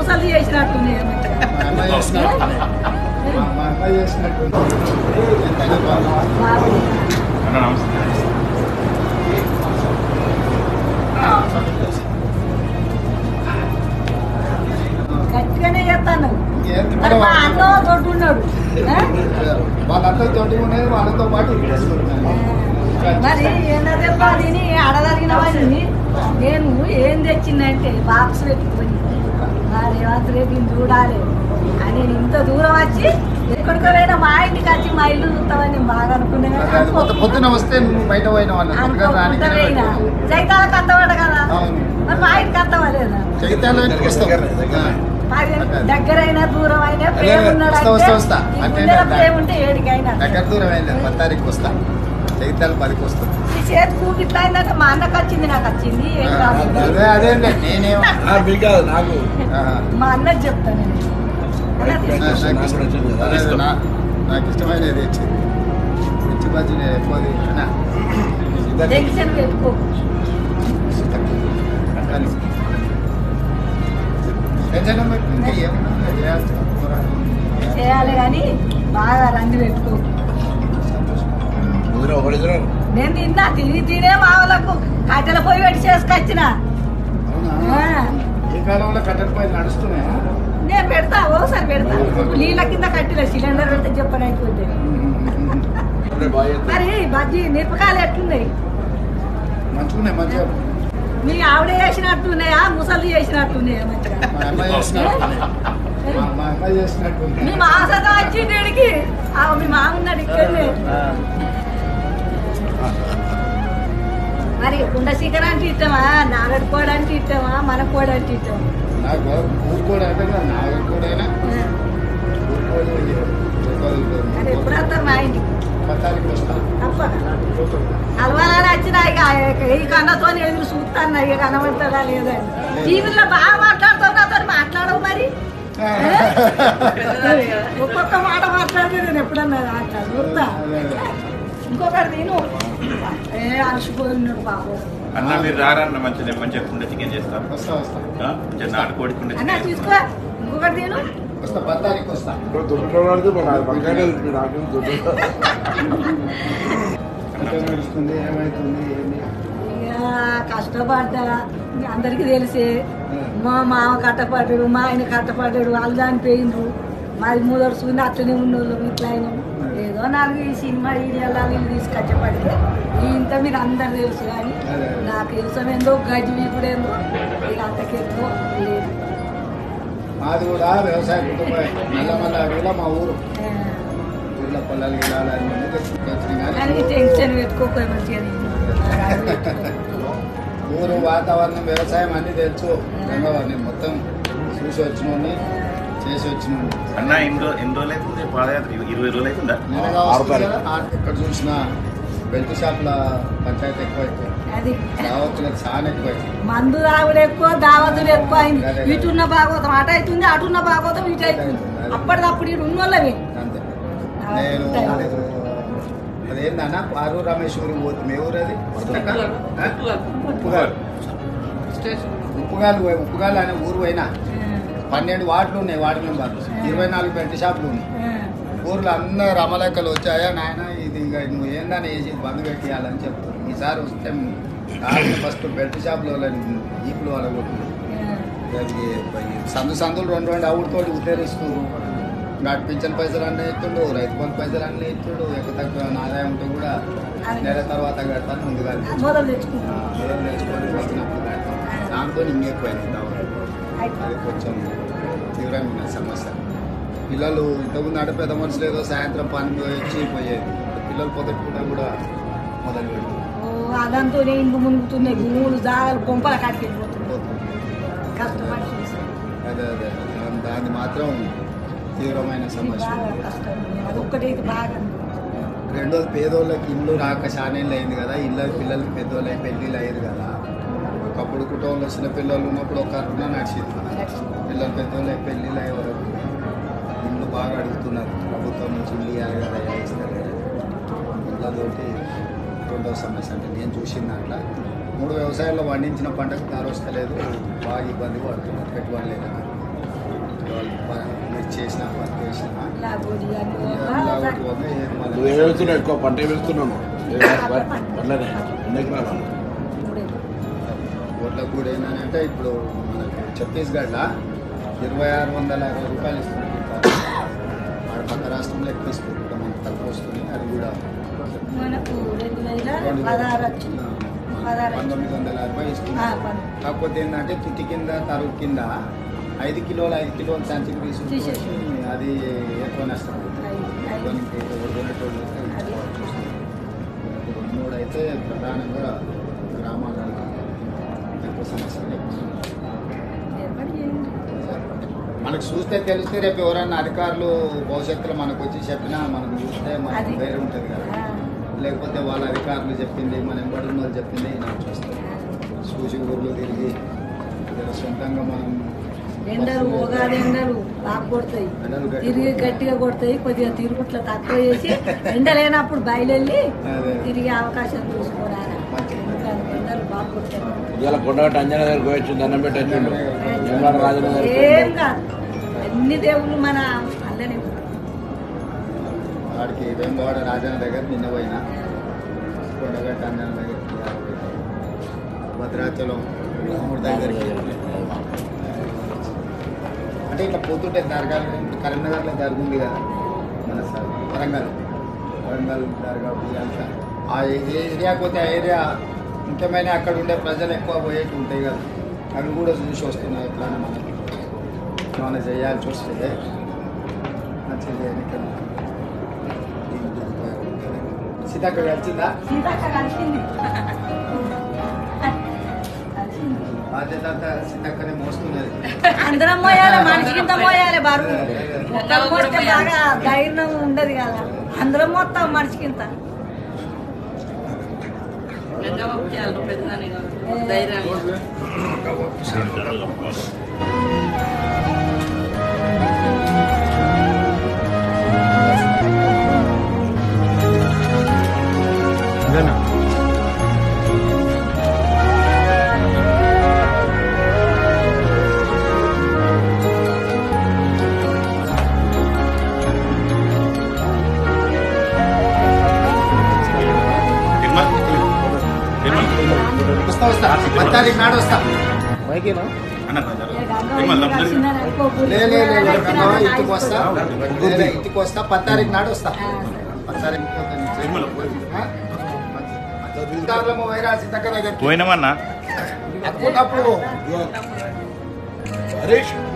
ముసలి చేసినట్టుంది మా అమ్మాయి చేసినట్టు మా మా అమ్మాయి చేసినట్టు ఎంతైనా బాగుంది. అన్న నమస్తే గట్టిగానే చేస్తాను ఇంకేం మరి మా తిప్పడం అన్న తోటి ఉన్నాడు ఆ? వాళ్ళంతా తోటి ఉండేది వాళ్ళతో పాటు ఇక్కడ వేసుకుంటున్నాను. మరి ఏంటంటే తిని అడగలిగిన వాడిని నేను ఏం తెచ్చిందంటే బాక్స్ పెట్టుకొని మా రేవంత్ రెడ్డిని చూడాలి అని నేను ఇంత దూరం వచ్చి ఎక్కడికో పోయినా మా ఇంటికి వచ్చి మా ఇల్లు చూస్తామని నేను బాగా అనుకున్నాను అదే అది పొద్దు- పొద్దున వస్తే నువ్వు బయట పోయిన వాళ్ళు అనుకోకుండా పోయినా జైతాలకు అత్తవాడు కదా అవును. మరి మా ఇంటికి అత్తవాలేదా చైత్యాలు వస్తావు ఆ. మరి అదే. దగ్గరైనా దూరం అయినా అదే, ప్రేమ అదే. ఉన్నాడు వస్తా, వస్తా, వస్తా. ఈ అంటే గుండెలో దా- ప్రేమ ఉంటే ఏడికైనా దగ్గర దూరం అయింది పది తారీఖు వస్తా చైత్యాలు పదికి వస్తుంది ఈ చేతి కూకి ఇట్లా అయిందంటే మా అన్నకు వచ్చింది నాకు వచ్చింది ఏం కాదు అదే అదే నేనేం మీకు కాదు నాకు ఆ. మా అన్నకి చెప్తాను నేను అన్న నా- తీసుకో. నాకు ఇష్టం- అదే నా- నాకు ఇష్టమైనది తెచ్చింది మిర్చి బజ్జీ నేను ఎక్కువ తింటున్నా. ఇద్దరు టెన్షన్ పెట్టుకో కానీ టెన్షన్ పెట్టుకో. ఇంకా ఏమన్నా అది చేయాల్సి పోరాటం. చేయాలి కానీ బాగా రంది పెట్టుకో కుదిరే ఒకరిద్దరు నేను తిన్నా తిని తినే మా వాళ్ళకు కట్టెల పొయ్యి పెట్టి చేసుకొచ్చిన అవునా ఆ, ఈ కాలంలో కట్టెల పైన నడుస్తున్నాయా నేను పెడతా ఓసారి పెడతా నీళ్ళ కింద కట్టిన సిలిండర్ పెడితే చెప్పని అయిపోతే ఇప్పుడే బాగా చేస్తారు. మరి బజ్జీ మిరపకాయలు ఎట్లున్నాయి మంచిగున్నాయి మంచిగా మీ ఆవిడ చేసినట్టున్నాయా ముసలి చేసినట్టున్నాయా మంచిగా మా అమ్మాయి చేసినట్టు మా- మా అమ్మాయి చేసినట్టు మీ మాసత వచ్చింది ఈడికి ఆ, మీ మామ ఉన్నాడు ఇక్కడనే మరి కుండ శిఖర్ అంటే ఇష్టమా నాగడి కోడి అంటే ఇష్టమా మన కోడి అంటే ఇష్టమా నాకు ఊరుకోడు అంటే కదా నాకు కూడా ఊరుకోడు అది ఎప్పుడు వస్తారు మా ఇంటికి పత్తానికి వస్తా తప్పక కలవాలని వచ్చిన ఇక ఈ కన్నతో ఎదురు చూస్తాను ఇక కనబడతాడా లేదా అని. టీవీలో బాగా మాట్లాడుతావు నాతో మాట్లాడవు మరి ఒక్కొక్క మాట మాట్లాడితే నేను ఎప్పుడన్నా మాట్లాడు చూస్తా ఇంకొకటి నేను ఏ అలసిపోయి ఉన్నాడు బాబు అన్న మీరు రారన్న మంచిగా మంచిగా కుండ చికెన్ చేస్తాం వస్తా వస్తా ఆ? మంచిగా నాటుకోడి కుండ అన్న చికెన్ తీసుకో ఇంకొకటి నేను వస్తా పత్తానికి వస్తా ఇప్పుడు దుడ్డులో పడితే మన పక్కనే ఉంది నాకు దుడ్డు అంటే నడుస్తుంది ఏమవుతుంది ఏంటి ఇక కష్టపడ్డా అందరికీ తెలిసే మా మామ కట్టపడ్డాడు మా ఆయన కట్టపడ్డాడు వాళ్ళు చనిపోయిండ్రు మాది మూదరు చూని అట్లనే ఉన్నోళ్ళు ఇట్లా అయినాం ఏదో నాలుగు ఈ సినిమా వీడియోలో వీళ్ళు తీసుకొచ్చపడితే ఇంత మీరు అందరు తెలుసు కానీ నాకు తెలుసమేందో గడ్డి వీపుడేందో ఇక అంతకెంతో లేదు మాది కూడా వ్యవసాయ కుటుంబం నల్లమల్ల అడవిలో మా ఊరు ఆ, ఊళ్ళో పొలాలు గిలాలు అన్ని ఉన్నాయి. తెచ్చుకొచ్చినాయి కానీ కానీ టెన్షన్ పెట్టుకోకపోయి మంచిగా నేను. ఊరు వాతావరణం వ్యవసాయం అన్ని తెలుసు గంగవారిని మొత్తం చూసి వచ్చినోడిని చేసి వచ్చినోడిని అన్న ఎన్ని రోజు ఎన్ని రోజులు అవుతుంది పాదయాత్ర ఇరవై రోజులు అవుతుందా నిన్నగా ఆరు వస్తుంది తారీఖు. కదా, ఆ- ఎక్కడ చూసినా బెల్ట్ షాప్ల పంచాయతీ ఎక్కువ అవుతుంది అది దావత్తులకు చాలా ఎక్కువ అవుతుంది మందు తాగుడు ఎక్కువ దావతులు ఎక్కువ అయింది ఇటున్న భాగవతం అటు అవుతుంది అటున్న భాగవతం ఇటు అవుతుంది అప్పటిదప్పుడు ఇటు ఉన్నోళ్ళవి అంతే నేను అదేందన్న పారు రమేశ్వరి పోతుంది ఏ ఊరు అది ఆ? ఉప్పుగాలు ఉప్పుగాలు పోయి- ఉప్పుగాలు అనే ఊరు పోయినా పన్నెండు వార్డులు ఉన్నాయి వార్డు మెంబర్ ఇరవై నాలుగు బెల్ట్ షాపులు ఉన్నాయి ఊర్లో అందరు రమలెక్కలు వచ్చాయా నాయన ఇది ఇక నువ్వు ఏందని వేసి బంద్ పెట్టేయాలని చెప్తాను ఈసారి వస్తే ఫస్ట్ బెల్ట్ షాప్లో ఈపులు వాళ్ళ కొట్టింది దానికి సందు సందులు రెండు రెండు అవుడుతోటి ఉత్తరిస్తున్నారు నాటి పింఛన్ పైసలు అన్నీ ఇస్తుండు రైతు బంధు పైసలు అన్నీ ఇస్తుండు ఎక్కువ తక్కువ ఆదాయం ఉంటే కూడా నెల తర్వాత కడతాను ముందుగా మొదలు తెచ్చుకుంటాం మొదలు నేర్చుకొని వస్తున్నప్పుడు కడతాను దాంతో ఇంకెక్కువైంది దావలు. అది కొంచెం తీవ్రమైన సమస్య పిల్లలు ఇంతకుముందు అంటే పెద్ద మనుషులు ఏదో సాయంత్రం పని పోయి వచ్చి పోయేది పిల్లలు పొద్దుట పూట కూడా మొదలు పెట్టి ఓ, అదంతా ఇంకు మునుగుతున్నాయి భూములు జాగాలు కొంపల కట్టుకెళ్ళిపోతున్నాయి పోతుంది కష్టపడి చూసి అదే అదే దాని- దాన్ని మాత్రం తీవ్రమైన సమస్య బాగా కష్టం అదొక్కటైతే బాగా రెండోది పేదోళ్ళకి ఇల్లు రాక చానేళ్ళు అయింది కదా ఇళ్ళ పిల్లలకి పెద్దోళ్ళకి పెళ్ళిళ్ళు అయ్యారు కదా ఒకప్పుడు కుటుంబంలో చిన్న పిల్లలు ఉన్నప్పుడు ఒక రుణ నడిచింది పిల్లలు పెద్దోళ్ళకి పెళ్ళిళ్ళు అయ్యే వరకు ఇల్లు బాగా అడుగుతున్నారు ప్రభుత్వం నుంచి ఇల్లు ఇవ్వాలి కదా ఇలా ఇస్తారు కదా ఇళ్ళతోటి రెండో సమస్య అంటే నేను చూసిన దాంట్లో మూడు వ్యవసాయాల్లో పండించిన పంటకు ధర వస్తలేదు బాగా ఇబ్బంది పడుతున్నారు పెట్టుబడి లేక వాళ్ళు ప- మిర్చి చేసిన పత్తి వేసిన లాగోడి అని లాగొట్టు పోతే ఏం మళ్ళీ నువ్వు ఏం వేస్తున్నావు ఎక్కువ పంట ఏం వేస్తున్నావు పంటనే ఎన్నెకి రావాలి ఓట్ల కూడా ఏంటంటే ఇప్పుడు మనకి ఛత్తీస్గఢ్లో ఇరవై ఆరు వందల అరవై రూపాయలు ఇస్తుంది ఆడ పక్క రాష్ట్రంలో ఎక్కువ ఇస్తుంది ఇక్కడ మనకు తక్కువ వస్తుంది అది కూడా మనకు రెండు వేల పదహారు వచ్చింది పదహారు పంతొమ్మిది వందల అరవై ఇస్తుంది ఆ, పది. కాకపోతే ఏంటంటే తుట్టి కింద తరుగు కింద ఐదు కిలోలు ఐదు కిలోలు సంచికి తీసుకుంటే తీసేసి. అది ఎక్కువ నష్టం ఐదు, ఐదు. కొనికి కొనుక్కునేటోళ్ళు అయితే అది. ఇప్పుడు మూడు అయితే ప్రధానంగా గ్రామాలలో ఎక్కువ సమస్యలు ఎక్కువ ఏర్పాటు చేయండి. మనకు చూస్తే తెలిస్తే రేపు ఎవరైనా అధికారులు భవిష్యత్తులో మనకు వచ్చి చెప్పినా మనం చూస్తే మనకు అది. వేరే ఉంటుంది కదా ఆ, లేకపోతే వాళ్ళ అధికారులు చెప్పింది మనం ఎంబడి వాళ్ళు చెప్పింది నాకు చూస్తాం చూసి ఊర్లో తిరిగి జర సొంతంగా మనం ఎండలు ఉగాది ఎండలు బాగా కొడతాయి ఎండలు గట్టిగా తిరిగి గట్టిగా కొడతాయి కొద్దిగా తిరుగుట్ల తక్కువ చేసి ఎండ లేనప్పుడు బయలుదేరి అదే. తిరిగే అవకాశం చూసుకోరారా మంచిది. ఇంకా ఎండలు బాగా కొడతాయి ఇవాళ కొండగట్ట అంజనా దగ్గర పోయొచ్చు దండం పెట్టి వచ్చిండు యమలాడ రాజన్న దగ్గర ఏం కాదు అన్ని దేవుళ్ళు మన అందనే వాడికి వేంగవాడ రాజన్న దగ్గర నిన్న పోయినా కొండగట్ట అన్న దగ్గరికి యాభై. భద్రాచలం రాముడి దగ్గరికి అంటే ఇట్లా పోతుంటే దర్గాలు కరీంనగర్లో దర్గా ఉంది కదా మన సార్ వరంగల్ వరంగల్ దర్గా ఇదంతా ఆ ఏ ఏరియాకి పోతే ఆ ఏరియా ముఖ్యమైన అక్కడ ఉండే ప్రజలు ఎక్కువ పోయేట్టు ఉంటాయి కదా అవి కూడా చూసి వస్తున్నాయి ఎట్లా మనకి ఏమైనా చేయాల్సి వస్తే మంచిగా ఎన్నికలు సీతక్క కలిసిందా సీతక్క కలిసింది కలిసింది. బాధ్యత అంతా సీతక్కనే మోస్తున్నది అందరం మోయాలి మనిషికి ఇంత మోయాలి బరువు ఒక్కరు మోస్తే బాగా ధైర్యం ఉండదు కదా అందరం మొత్తం మనిషికింత నిర్మల్ నిర్మల్ వస్తా వస్తా పది తారీఖు నాడు వస్తా అన్న నిర్మల్ లే లే లే లే, కన్నవా, ఇంటికి వస్తా లే, లే, ఇంటికి వస్తా పది తారీఖు నాడు వస్తా పది తారీఖు నిర్మల్ సీతారామ వైరా సీతక్క దగ్గర పోయినామన్నా అప్పుడు హరీష్